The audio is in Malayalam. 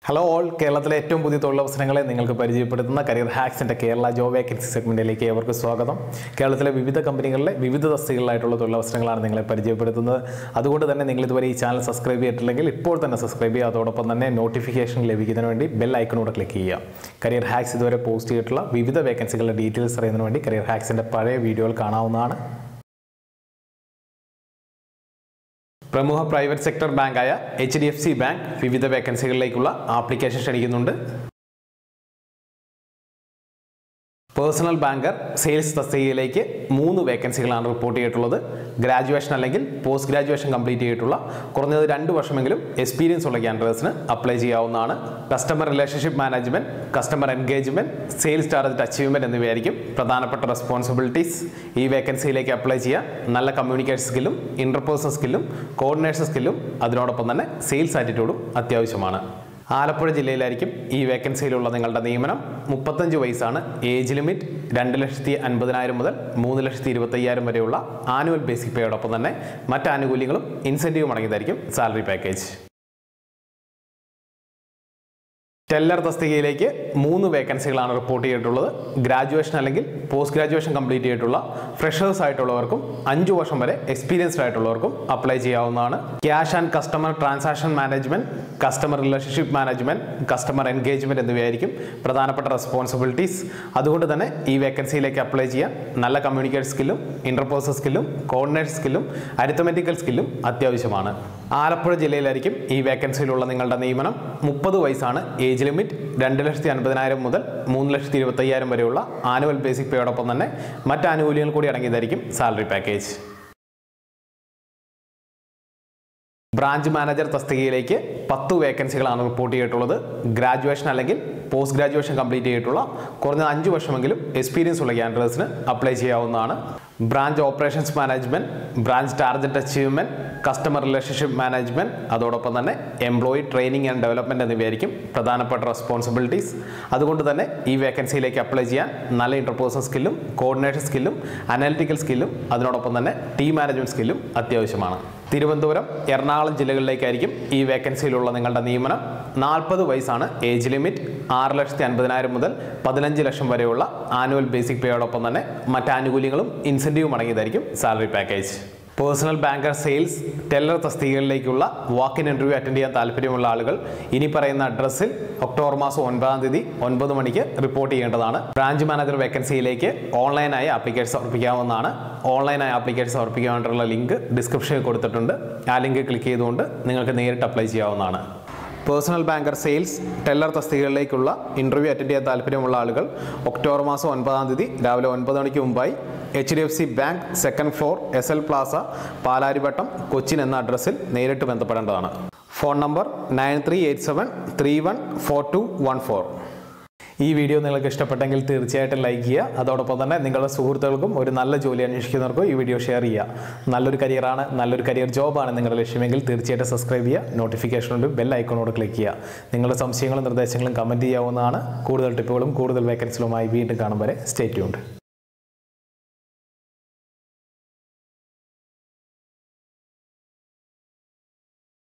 ഹലോ ഓൾ കേരളത്തിലെ ഏറ്റവും പുതിയ തൊഴിലവസരങ്ങളെ നിങ്ങൾക്ക് പരിചയപ്പെടുത്തുന്ന കരിയർ ഹാക്സിൻ്റെ കേരള ജോബ് വേക്കൻസി സെഗ്മെൻറ്റിലേക്ക് ഏവർക്ക് സ്വാഗതം കേരളത്തിലെ വിവിധ കമ്പനികളിലെ വിവിധ തസ്തികളിലായിട്ടുള്ള തൊഴിലവസരങ്ങളാണ് നിങ്ങളെ പരിചയപ്പെടുത്തുന്നത് അതുകൊണ്ട് തന്നെ നിങ്ങൾ ഇതുവരെ ഈ ചാനൽ സബ്സ്ക്രൈബ് ചെയ്തിട്ടില്ലെങ്കിൽ ഇപ്പോൾ തന്നെ സബ്സ്ക്രൈബ് ചെയ്യുക അതോടൊപ്പം തന്നെ നോട്ടിഫിക്കേഷൻ ലഭിക്കുന്നതിന് വേണ്ടി ബെൽ ഐക്കണൂടെ ക്ലിക്ക് ചെയ്യുക കരിയർ ഹാക്സ് ഇതുവരെ പോസ്റ്റ് ചെയ്തിട്ടുള്ള വിവിധ വേക്കൻസികളുടെ ഡീറ്റെയിൽസ് അറിയുന്നതിന് വേണ്ടി കരിയർ ഹാക്സിൻ്റെ പഴയ വീഡിയോകൾ കാണാവുന്നതാണ് പ്രമുഖ പ്രൈവറ്റ് സെക്ടർ ബാങ്കായ H D F C bank വിവിധ വേക്കൻസികളിലേക്കുള്ള ആപ്ലിക്കേഷൻ ക്ഷണിക്കുന്നുണ്ട് പേഴ്സണൽ ബാങ്കർ സെയിൽസ് തസ്തികയിലേക്ക് മൂന്ന് വേക്കൻസികളാണ് റിപ്പോർട്ട് ചെയ്തിട്ടുള്ളത് ഗ്രാജുവേഷൻ അല്ലെങ്കിൽ പോസ്റ്റ് ഗ്രാജുവേഷൻ കംപ്ലീറ്റ് ചെയ്തിട്ടുള്ള കുറഞ്ഞത് രണ്ട് വർഷമെങ്കിലും എക്സ്പീരിയൻസ് ഉള്ള ക്യാൻഡിഡേറ്റ്സിന് അപ്ലൈ ചെയ്യാവുന്നതാണ് customer relationship management customer engagement sales target achievement എന്നിവയായിരിക്കും പ്രധാനപ്പെട്ട റെസ്പോൺസിബിലിറ്റീസ് ഈ വേക്കൻസിയിലേക്ക് അപ്ലൈ ചെയ്യാൻ നല്ല കമ്മ്യൂണിക്കേഷൻ സ്കില്ലും ഇന്റർപേഴ്സണൽ സ്കില്ലും കോർഡിനേഷൻ സ്കില്ലും അതിനോടൊപ്പം തന്നെ സെയിൽസ് ആറ്റിറ്റ്യൂഡും അത്യാവശ്യമാണ് ആലപ്പുഴ ജില്ലയിലായിരിക്കും ഈ വേക്കൻസിയിലുള്ള നിങ്ങളുടെ നിയമനം മുപ്പത്തഞ്ച് വയസ്സാണ് ഏജ് ലിമിറ്റ് രണ്ട് ലക്ഷത്തി അൻപതിനായിരം മുതൽ മൂന്ന് ലക്ഷത്തി ഇരുപത്തയ്യായിരം വരെയുള്ള ആനുവൽ ബേസിക് പേയോടൊപ്പം തന്നെ മറ്റ് ആനുകൂല്യങ്ങളും ഇൻസെൻറ്റീവും അടങ്ങിയതായിരിക്കും സാലറി പാക്കേജ് ടെല്ലർ തസ്തികയിലേക്ക് മൂന്ന് വേക്കൻസികളാണ് റിപ്പോർട്ട് ചെയ്തിട്ടുള്ളത് ഗ്രാജുവേഷൻ അല്ലെങ്കിൽ പോസ്റ്റ് ഗ്രാജുവേഷൻ കംപ്ലീറ്റ് ചെയ്തിട്ടുള്ള ഫ്രഷേഴ്സ് ആയിട്ടുള്ളവർക്കും അഞ്ച് വർഷം വരെ എക്സ്പീരിയൻസ്ഡ് ആയിട്ടുള്ളവർക്കും അപ്ലൈ ചെയ്യാവുന്നതാണ് cash and customer transaction management customer relationship management customer engagement എന്നിവയായിരിക്കും പ്രധാനപ്പെട്ട റെസ്പോൺസിബിലിറ്റീസ് അതുകൊണ്ട് തന്നെ ഈ വേക്കൻസിയിലേക്ക് അപ്ലൈ ചെയ്യാൻ നല്ല കമ്മ്യൂണിക്കേഷൻ സ്കില്ലും ഇന്റർപേഴ്സണൽ സ്കില്ലും കോർഡിനേഷൻ സ്കില്ലും അരിത്തമെറ്റിക്കൽ സ്കില്ലും അത്യാവശ്യമാണ് ആലപ്പുഴ ജില്ലയിലായിരിക്കും ഈ വേക്കൻസിയിലുള്ള നിങ്ങളുടെ നിയമനം മുപ്പത് വയസ്സാണ് ഏജ് ലിമിറ്റ് രണ്ട് ലക്ഷത്തി അൻപതിനായിരം മുതൽ മൂന്ന് ലക്ഷത്തി ഇരുപത്തയ്യായിരം വരെയുള്ള ആനുവൽ ബേസിക് പേയോടൊപ്പം തന്നെ മറ്റ് ആനുകൂല്യങ്ങൾ കൂടി അടങ്ങിയതായിരിക്കും സാലറി പാക്കേജ് ബ്രാഞ്ച് മാനേജർ തസ്തികയിലേക്ക് പത്ത് വേക്കൻസികളാണ് റിപ്പോർട്ട് ചെയ്തിട്ടുള്ളത് ഗ്രാജുവേഷൻ അല്ലെങ്കിൽ പോസ്റ്റ് ഗ്രാജുവേഷൻ കംപ്ലീറ്റ് ചെയ്തിട്ടുള്ള കുറഞ്ഞ അഞ്ച് വർഷമെങ്കിലും എക്സ്പീരിയൻസ് ഉള്ള ക്യാൻഡിഡേറ്റ്സിന് അപ്ലൈ ചെയ്യാവുന്നതാണ് branch operations management branch target achievement customer relationship management അതോടൊപ്പം തന്നെ എംപ്ലോയി ട്രെയിനിങ് ആൻഡ് ഡെവലപ്മെന്റ് എന്നിവയായിരിക്കും പ്രധാനപ്പെട്ട റെസ്പോൺസിബിലിറ്റീസ് അതുകൊണ്ട് തന്നെ ഈ വേക്കൻസിയിലേക്ക് അപ്ലൈ ചെയ്യാൻ നല്ല ഇന്റർപേഴ്സണൽ സ്കില്ലും കോർഡിനേഷൻ സ്കില്ലും അനാലിറ്റിക്കൽ സ്കില്ലും അതിനോടൊപ്പം തന്നെ ടീം മാനേജ്മെന്റ് സ്കില്ലും അത്യാവശ്യമാണ് തിരുവനന്തപുരം എറണാകുളം ജില്ലകളിലേക്കായിരിക്കും ഈ വേക്കൻസിയിലുള്ള നിങ്ങളുടെ നിയമനം നാൽപ്പത് വയസ്സാണ് ഏജ് ലിമിറ്റ് ആറ് ലക്ഷത്തി അൻപതിനായിരം മുതൽ പതിനഞ്ച് ലക്ഷം വരെയുള്ള ആനുവൽ ബേസിക് പേയോടൊപ്പം തന്നെ മറ്റ് ആനുകൂല്യങ്ങളും ഇൻസെൻറ്റീവും അടങ്ങിയതായിരിക്കും salary package personal banker sales teller തസ്തികകളിലേക്കുള്ള വാക്കിൻ ഇൻ്റർവ്യൂ അറ്റൻഡ് ചെയ്യാൻ താല്പര്യമുള്ള ആളുകൾ ഇനി പറയുന്ന അഡ്രസ്സിൽ ഒക്ടോബർ മാസം ഒൻപതാം തീയതി ഒൻപത് മണിക്ക് റിപ്പോർട്ട് ചെയ്യേണ്ടതാണ് ബ്രാഞ്ച് മാനേജർ വേക്കൻസിയിലേക്ക് ഓൺലൈനായി ആപ്ലിക്കേഷൻ സമർപ്പിക്കാവുന്നതാണ് ഓൺലൈനായി ആപ്ലിക്കേഷൻ സമർപ്പിക്കാനുള്ള ലിങ്ക് ഡിസ്ക്രിപ്ഷനിൽ കൊടുത്തിട്ടുണ്ട് ആ ലിങ്ക് ക്ലിക്ക് ചെയ്തുകൊണ്ട് നിങ്ങൾക്ക് നേരിട്ട് അപ്ലൈ ചെയ്യാവുന്നതാണ് പേഴ്സണൽ ബാങ്കർ സെയിൽസ് ടെല്ലർ തസ്തികകളിലേക്കുള്ള ഇൻ്റർവ്യൂ അറ്റൻഡ് ചെയ്യാൻ താല്പര്യമുള്ള ആളുകൾ ഒക്ടോബർ മാസം ഒൻപതാം തീയതി രാവിലെ ഒൻപത് മണിക്ക് മുമ്പായി H D F C bank second floor S L plaza Palarivattom Cochin എന്ന അഡ്രസ്സിൽ നേരിട്ട് ബന്ധപ്പെടേണ്ടതാണ് phone number nine three eight seven three one four two one four ഈ വീഡിയോ നിങ്ങൾക്ക് ഇഷ്ടപ്പെട്ടെങ്കിൽ തീർച്ചയായിട്ടും ലൈക്ക് ചെയ്യുക അതോടൊപ്പം തന്നെ നിങ്ങളുടെ സുഹൃത്തുക്കൾക്കും ഒരു നല്ല ജോലി അന്വേഷിക്കുന്നവർക്കും ഈ വീഡിയോ ഷെയർ ചെയ്യുക നല്ലൊരു കരിയറാണ് നല്ലൊരു കരിയർ ജോബാണ് നിങ്ങളുടെ ലക്ഷ്യമെങ്കിൽ തീർച്ചയായിട്ടും സബ്സ്ക്രൈബ് ചെയ്യുക നോട്ടിഫിക്കേഷൻ ഉണ്ട് ബെൽ ഐക്കണോട് ക്ലിക്ക് ചെയ്യുക നിങ്ങളുടെ സംശയങ്ങളും നിർദ്ദേശങ്ങളും കമൻറ്റ് ചെയ്യാവുന്നതാണ് കൂടുതൽ ടിപ്പുകളും കൂടുതൽ വേക്കൻസികളുമായി വീണ്ടും കാണും വരെ സ്റ്റേ ട്യൂൺഡ്